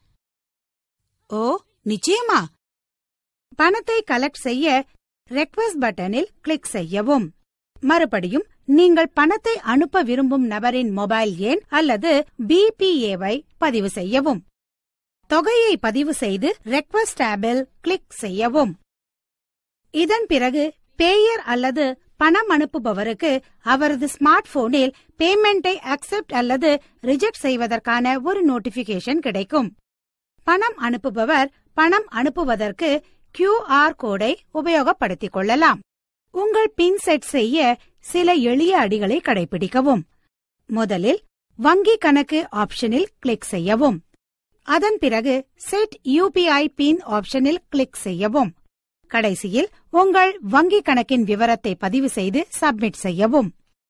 ஓ நிச்சயமா பணத்தை கலெக்ட் செய்ய ரெக்வெஸ்ட் பட்டனில் கிளிக் செய்யவும் மறுபடியும் நீங்கள் பணத்தை அனுப்ப விரும்பும் நபரின் மொபைல் எண் அல்லது பிபிஏவை பதிவு செய்யவும் தொகையை பதிவு செய்து ரெக்வெஸ்ட் டேபில் கிளிக் செய்யவும் இதன் பிறகு பேயர் அல்லது பணம் அனுப்புபவருக்கு அவரது ஸ்மார்ட் போனில் பேமெண்டை அக்செப்ட் அல்லது ரிஜெக்ட் செய்வதற்கான ஒரு நோட்டிபிகேஷன் கிடைக்கும் பணம் அனுப்புபவர் பணம் அனுப்புவதற்கு QR கோடை உபயோகப்படுத்திக் கொள்ளலாம் உங்கள் பின் செட் செய்ய சில எளிய அடிகளை கடைபிடிக்கவும் முதலில் வங்கி கணக்கு ஆப்ஷனில் கிளிக் செய்யவும் அதன் பிறகு செட் யூபிஐ பின் ஆப்ஷனில் கிளிக் செய்யவும் கடைசியில் உங்கள் வங்கி கணக்கின் விவரத்தை பதிவு செய்து சப்மிட் செய்யவும்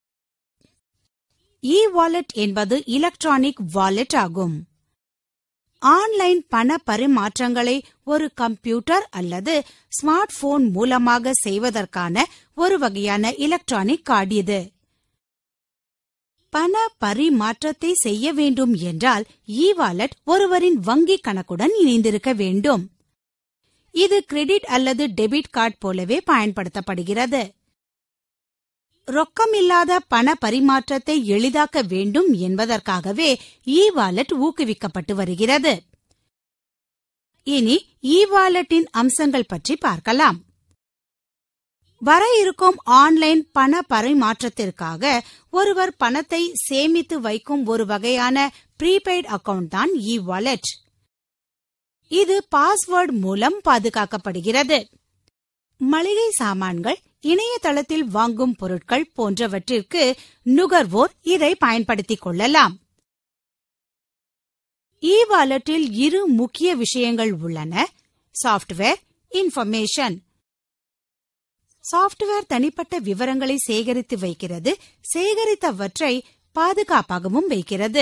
இ வாலெட் என்பது எலக்ட்ரானிக் வாலெட் ஆகும் ஆன்லைன் பண பரிமாற்றங்களை ஒரு கம்ப்யூட்டர் அல்லது ஸ்மார்ட் போன் மூலமாக செய்வதற்கான ஒரு வகையான எலக்ட்ரானிக் கார்டு இது பண பரிமாற்றத்தை செய்ய வேண்டும் என்றால் இ வாலெட் ஒருவரின் வங்கி கணக்குடன் இணைந்திருக்க வேண்டும் இது கிரெடிட் அல்லது டெபிட் கார்டு போலவே பயன்படுத்தப்படுகிறது ரொக்கமில்லாத பண பரிமாற்றத்தை எளிதாக்க வேண்டும் என்பதற்காகவே இ வாலெட் ஊக்குவிக்கப்பட்டு வருகிறது இனி இ வாலெட்டின் அம்சங்கள் பற்றி பார்க்கலாம் வர இருக்கும் ஆன்லைன் பண பரிமாற்றத்திற்காக ஒருவர் பணத்தை சேமித்து வைக்கும் ஒரு வகையான ப்ரீபெய்ட் அக்கவுண்ட் தான் இ வாலெட் இது பாஸ்வேர்டு மூலம் பாதுகாக்கப்படுகிறது மளிகை சாமான்கள் இணையதளத்தில் வாங்கும் பொருட்கள் போன்றவற்றிற்கு நுகர்வோர் இதை பயன்படுத்திக் கொள்ளலாம் இ வாலெட்டில் இரு முக்கிய விஷயங்கள் உள்ளன சாஃப்ட்வேர் இன்ஃபர்மேஷன் சாஃப்ட்வேர் தனிப்பட்ட விவரங்களை சேகரித்து வைக்கிறது சேகரித்தவற்றை பாதுகாப்பாகவும் வைக்கிறது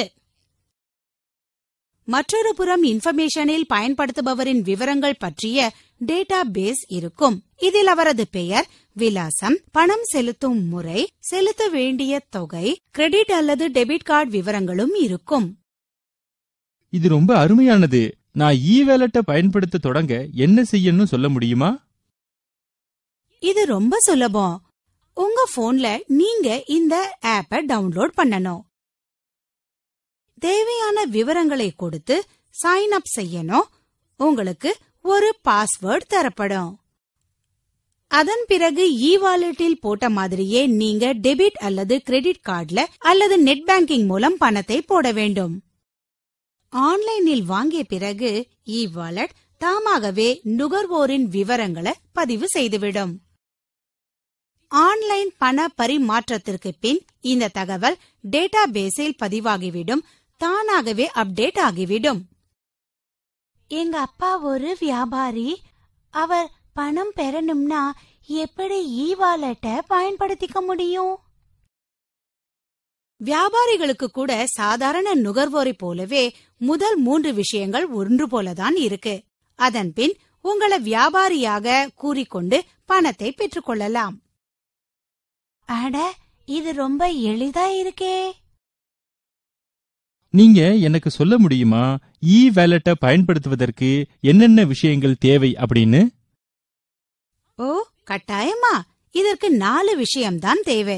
மற்றொரு புறம் இன்ஃபர்மேஷனில் பயன்படுத்துபவரின் விவரங்கள் பற்றிய டேட்டா பேஸ் இருக்கும் இதில் அவரது பெயர் விலாசம் பணம் செலுத்தும் முறை செலுத்த வேண்டிய தொகை கிரெடிட் அல்லது டெபிட் கார்டு விவரங்களும் இருக்கும் இது ரொம்ப அருமையானது நான் இ வேலட்டை பயன்படுத்த தொடங்க என்ன செய்யணும்னு சொல்ல முடியுமா இது ரொம்ப சுலபம் உங்க போன்ல நீங்க இந்த ஆப்பை டவுன்லோட் பண்ணணும் தேவையான விவரங்களை கொடுத்து சைன் அப் செய்யணும் உங்களுக்கு ஒரு பாஸ்வேர்ட் தரப்படும் அதன் பிறகு இ வாலெட்டில் போட்ட மாதிரியே நீங்க டெபிட் அல்லது கிரெடிட் கார்டுல அல்லது நெட் பேங்கிங் மூலம் பணத்தை போட வேண்டும் ஆன்லைனில் வாங்கிய பிறகு இ வாலெட் தாமாகவே நுகர்வோரின் விவரங்களை பதிவு செய்துவிடும் ஆன்லைன் பண பரிமாற்றத்திற்கு பின் இந்த தகவல் டேட்டா பேஸில் பதிவாகிவிடும் தானாகவே அப்டேட் ஆகிவிடும் எங்க அப்பா ஒரு வியாபாரி அவர் பணம் பெறணும்னா எப்படி இ வாலெட்டை பயன்படுத்திக்க முடியும் வியாபாரிகளுக்கு கூட சாதாரண நுகர்வோரை போலவே முதல் மூன்று விஷயங்கள் ஒன்று போலதான் இருக்கு அதன் பின் உங்களை வியாபாரியாக கூறிக்கொண்டு பணத்தை பெற்றுக்கொள்ளலாம் அட இது ரொம்ப எளிதா இருக்கே நீங்க எனக்கு சொல்ல முடியுமா இ வேலட்டை பயன்படுத்துவதற்கு என்னென்ன விஷயங்கள் தேவை அப்படின்னு ஓ கட்டாயமா இதற்கு நாலு விஷயம்தான் தேவை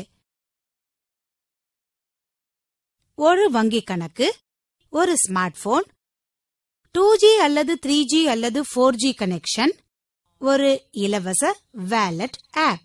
ஒரு வங்கி கணக்கு ஒரு ஸ்மார்ட் போன் டூ ஜி அல்லது த்ரீ ஜி அல்லது ஃபோர் ஜி கனெக்ஷன் ஒரு இலவச wallet app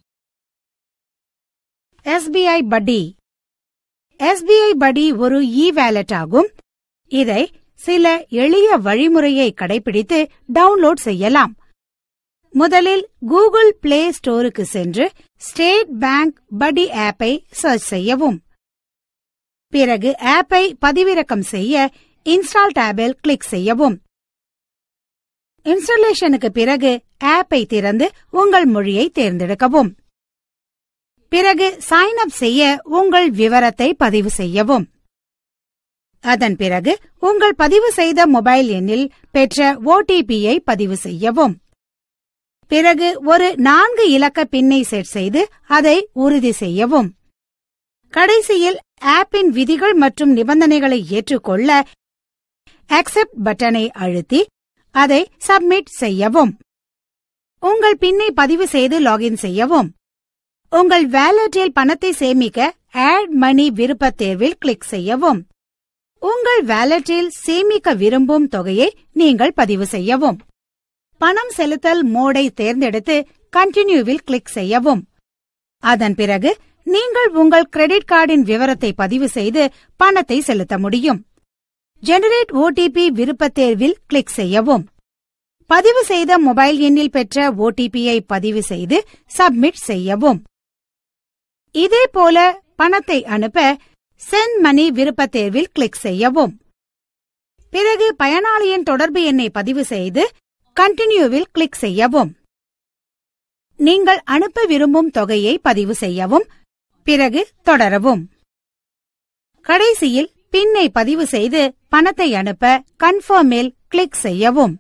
SBI buddy SBI buddy ஒரு இ வேலட் ஆகும் இதை சில எளிய வழிமுறையை கடைபிடித்து டவுன்லோட் செய்யலாம் முதலில் கூகுள் பிளே ஸ்டோருக்கு சென்று ஸ்டேட் பேங்க் பட்டி ஆப்பை சர்ச் செய்யவும் பிறகு ஆப்பை பதிவிறக்கம் செய்ய இன்ஸ்டால் டேபில் கிளிக் செய்யவும் இன்ஸ்டாலேஷனுக்கு பிறகு ஆப்பை திறந்து உங்கள் மொழியை தேர்ந்தெடுக்கவும் பிறகு சைன் அப் செய்ய உங்கள் விவரத்தை பதிவு செய்யவும் அதன் பிறகு உங்கள் பதிவு செய்த மொபைல் எண்ணில் பெற்ற ஓடிபியை பதிவு செய்யவும் பிறகு ஒரு நான்கு இலக்க பின்னை செட் செய்து அதை உறுதி செய்யவும் கடைசியில் ஆப்பின் விதிகள் மற்றும் நிபந்தனைகளை ஏற்றுக்கொள்ள அக்செப்ட் பட்டனை அழுத்தி அதை சப்மிட் செய்யவும் உங்கள் பின்னை பதிவு செய்து லாகின் செய்யவும் உங்கள் வேலட்டில் பணத்தை சேமிக்க ஆட் மணி விருப்பத் தேர்வில் கிளிக் செய்யவும் உங்கள் வேலட்டில் சேமிக்க விரும்பும் தொகையை நீங்கள் பதிவு செய்யவும் பணம் செலுத்தல் மோடை தேர்ந்தெடுத்து கண்டினியூவில் கிளிக் செய்யவும் அதன் பிறகு நீங்கள் உங்கள் கிரெடிட் கார்டின் விவரத்தை பதிவு செய்து பணத்தை செலுத்த முடியும் ஜெனரேட் ஓடிபி விருப்பத் தேர்வில் கிளிக் செய்யவும் பதிவு செய்த மொபைல் எண்ணில் பெற்ற ஓடிபியை பதிவு செய்து சப்மிட் செய்யவும் இதேபோல பணத்தை அனுப்ப சென்ட் மணி விருப்பத் தேர்வில் கிளிக் செய்யவும் பிறகு பயனாளியின் தொடர்பு எண்ணை பதிவு செய்து கண்டினியூவில் கிளிக் செய்யவும் நீங்கள் அனுப்ப விரும்பும் தொகையை பதிவு செய்யவும் பிறகு தொடரவும் கடைசியில் பின்னை பதிவு செய்து பணத்தை அனுப்ப கன்ஃபர்மில் கிளிக் செய்யவும்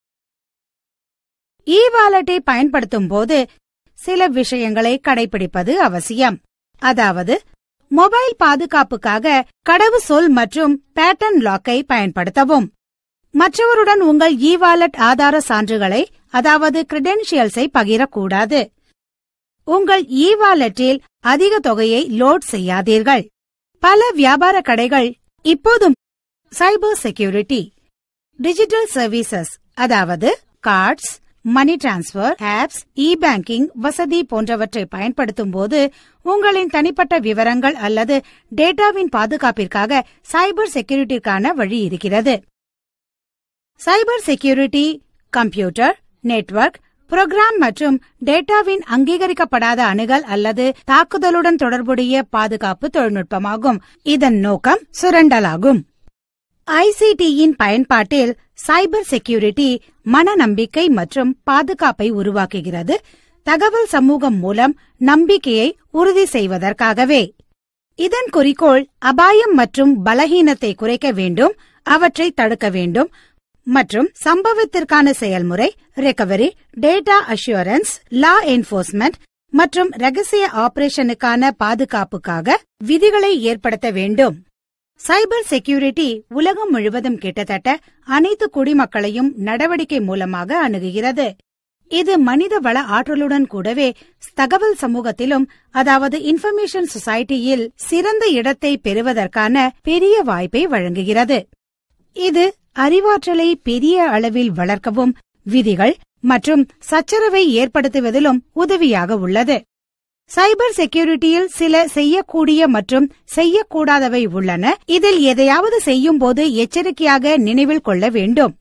இ வாலெட்டை பயன்படுத்தும் போது சில விஷயங்களை கடைபிடிப்பது அவசியம் அதாவது மொபைல் பாதுகாப்புக்காக கடவு சொல் மற்றும் பேட்டர்ன் லாக்கை பயன்படுத்தவும் மற்றவருடன் உங்கள் இ வாலெட் ஆதார சான்றுகளை அதாவது கிரெடென்ஷியல்ஸை பகிரக்கூடாது உங்கள் இ வாலெட்டில் அதிக தொகையை லோட் செய்யாதீர்கள் பல வியாபார கடைகள் இப்போதும் சைபர் செக்யூரிட்டி டிஜிட்டல் சர்வீசஸ் அதாவது cards money transfer apps e banking வசதி போன்றவற்றை பயன்படுத்தும் போது உங்களின் தனிப்பட்ட விவரங்கள் அல்லது டேட்டாவின் பாதுகாப்பிற்காக சைபர் செக்யூரிட்டிக்கான வழி இருக்கிறது cyber security computer network program மற்றும் டேட்டாவின் அங்கீகரிக்கப்படாத அணுகல் அல்லது தாக்குதலுடன் தொடர்புடைய பாதுகாப்பு தொழில்நுட்பமாகும் இதன் நோக்கம் சுரண்டலாகும் ஐசிடியின் பயன்பாட்டில் சைபர் செக்யூரிட்டி மனநம்பிக்கை மற்றும் பாதுகாப்பை உருவாக்குகிறது தகவல் சமூகம் மூலம் நம்பிக்கையை உறுதி செய்வதற்காகவே இதன் குறிக்கோள் அபாயம் மற்றும் பலகீனத்தை குறைக்க வேண்டும் அவற்றை தடுக்க வேண்டும் மற்றும் சம்பவத்திற்கான செயல்முறை recovery data assurance law enforcement மற்றும் ரகசிய ஆபரேஷனுக்கான பாதுகாப்புக்காக விதிகளை ஏற்படுத்த வேண்டும் சைபர் செக்யூரிட்டி உலகம் முழுவதும் கிட்டத்தட்ட அனைத்து குடிமக்களையும் நடவடிக்கை மூலமாக அணுகுகிறது இது மனித வள ஆற்றலுடன் கூடவே தகவல் சமூகத்திலும் அதாவது இன்ஃபர்மேஷன் சொசைட்டியில் சிறந்த இடத்தை பெறுவதற்கான பெரிய வாய்ப்பை வழங்குகிறது இது அறிவாற்றலை பெரிய அளவில் வளர்க்கவும் விதிகள் மற்றும் சச்சரவை ஏற்படுத்துவதிலும் உதவியாக உள்ளது சைபர் செக்யூரிட்டியில் சில செய்யக்கூடிய மற்றும் செய்யக்கூடாதவை உள்ளன இதில் எதையாவது செய்யும் போது எச்சரிக்கையாக நினைவில் கொள்ள வேண்டும்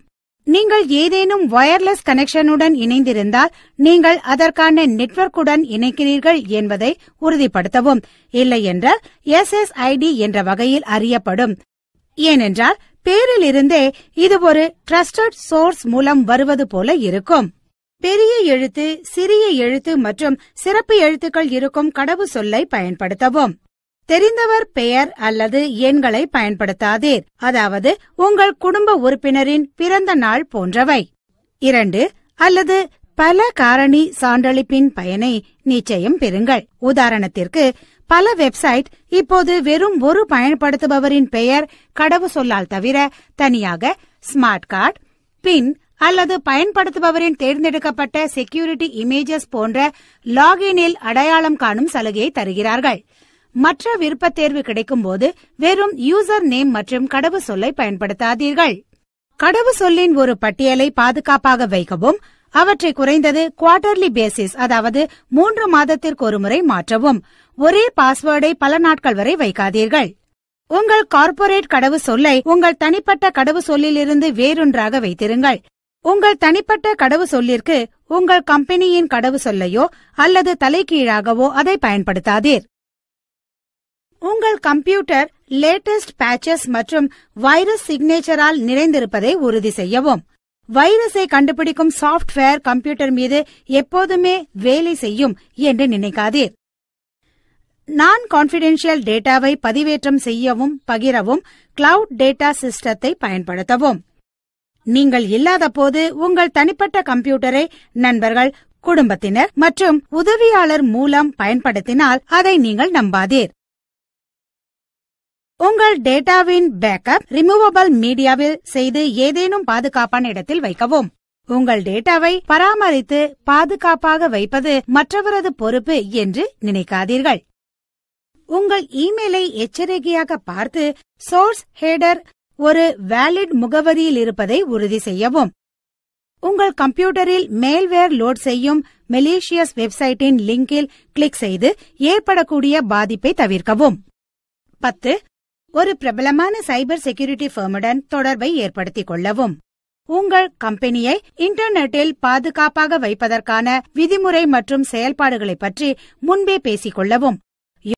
நீங்கள் ஏதேனும் வயர்லெஸ் கனெக்ஷனுடன் இணைந்திருந்தால் நீங்கள் அதற்கான நெட்வொர்க்குடன் இணைக்கிறீர்கள் என்பதை உறுதிப்படுத்தவும் இல்லையென்றால் எஸ்எஸ்ஐடி என்ற வகையில் அறியப்படும் ஏனென்றால் பேரிலிருந்தே இது ஒரு ட்ரஸ்டட் சோர்ஸ் மூலம் வருவது போல இருக்கும் பெரிய எழுத்து சிறிய எழுத்து மற்றும் சிறப்பு எழுத்துக்கள் இருக்கும் கடவு சொல்லை பயன்படுத்தவும் தெரிந்தவர் பெயர் அல்லது எண்களை பயன்படுத்தாதீர் அதாவது உங்கள் குடும்ப உறுப்பினரின் பிறந்த நாள் போன்றவை இரண்டு அல்லது பல காரணி சான்றளிப்பின் பயனை நிச்சயம் பெறுங்கள் உதாரணத்திற்கு பல வெப்சைட் இப்போது வெறும் ஒரு பயன்படுத்துபவரின் பெயர் கடவு சொல்லால் தவிர தனியாக ஸ்மார்ட் கார்டு பின் அல்லது பயன்படுத்துபவரின் தேர்ந்தெடுக்கப்பட்ட செக்யூரிட்டி இமேஜஸ் போன்ற லாகினில் அடையாளம் காணும் சலுகையை தருகிறார்கள் மற்ற விருப்பத் தேர்வு கிடைக்கும்போது வெறும் யூசர் நேம் மற்றும் கடவு சொல்லை பயன்படுத்தாதீர்கள் கடவு சொல்லின் ஒரு பட்டியலை பாதுகாப்பாக வைக்கவும் அவற்றை குறைந்தது குவார்டர்லி பேசிஸ் அதாவது மூன்று மாதத்திற்கு ஒருமுறை மாற்றவும் ஒரே பாஸ்வேர்டை பல நாட்கள் வரை வைக்காதீர்கள் உங்கள் கார்ப்பரேட் கடவு சொல்லை உங்கள் தனிப்பட்ட கடவு சொல்லிலிருந்து வேறொன்றாக வைத்திருங்கள் உங்கள் தனிப்பட்ட கடவு சொல்லிற்கு உங்கள் கம்பெனியின் கடவு சொல்லையோ அல்லது தலைகீழாகவோ அதை பயன்படுத்தாதீர் உங்கள் கம்ப்யூட்டர் லேட்டஸ்ட் பேச்சஸ் மற்றும் வைரஸ் சிக்னேச்சரால் நிறைந்திருப்பதை உறுதி செய்யவும் வைரஸை கண்டுபிடிக்கும் சாஃப்ட்வேர் கம்ப்யூட்டர் மீது எப்போதுமே வேலை செய்யும் என்று நினைக்காதீர் நான் கான்பிடென்ஷியல் டேட்டாவை பதிவேற்றம் செய்யவும் பகிரவும் கிளவுட் டேட்டா சிஸ்டத்தை பயன்படுத்தவும் நீங்கள் இல்லாதபோது உங்கள் தனிப்பட்ட கம்ப்யூட்டரை நண்பர்கள் குடும்பத்தினர் மற்றும் உதவியாளர் மூலம் பயன்படுத்தினால் அதை நீங்கள் நம்பாதீர் உங்கள் டேட்டாவின் பேக்கப் ரிமூவபிள் மீடியாவில் செய்து ஏதேனும் பாதுகாப்பான இடத்தில் வைக்கவும் உங்கள் டேட்டாவை பராமரித்து பாதுகாப்பாக வைப்பது மற்றவரது பொறுப்பு என்று நினைக்காதீர்கள் உங்கள் இமெயிலை எச்சரிக்கையாக பார்த்து சோர்ஸ் ஹேடர் ஒரு வேலிட் முகவரியில் இருப்பதை உறுதி செய்யவும் உங்கள் கம்ப்யூட்டரில் மேல்வேர் லோட் செய்யும் மெலீஷியஸ் வெப்சைட்டின் லிங்கில் கிளிக் செய்து ஏற்படக்கூடிய பாதிப்பை தவிர்க்கவும் பத்து ஒரு பிரபலமான சைபர் செக்யூரிட்டி ஃபர்முடன் தொடர்பை ஏற்படுத்திக் கொள்ளவும் உங்கள் கம்பெனியை இன்டர்நெட்டில் பாதுகாப்பாக வைப்பதற்கான விதிமுறை மற்றும் செயல்பாடுகளைப் பற்றி முன்பே பேசிக் கொள்ளவும்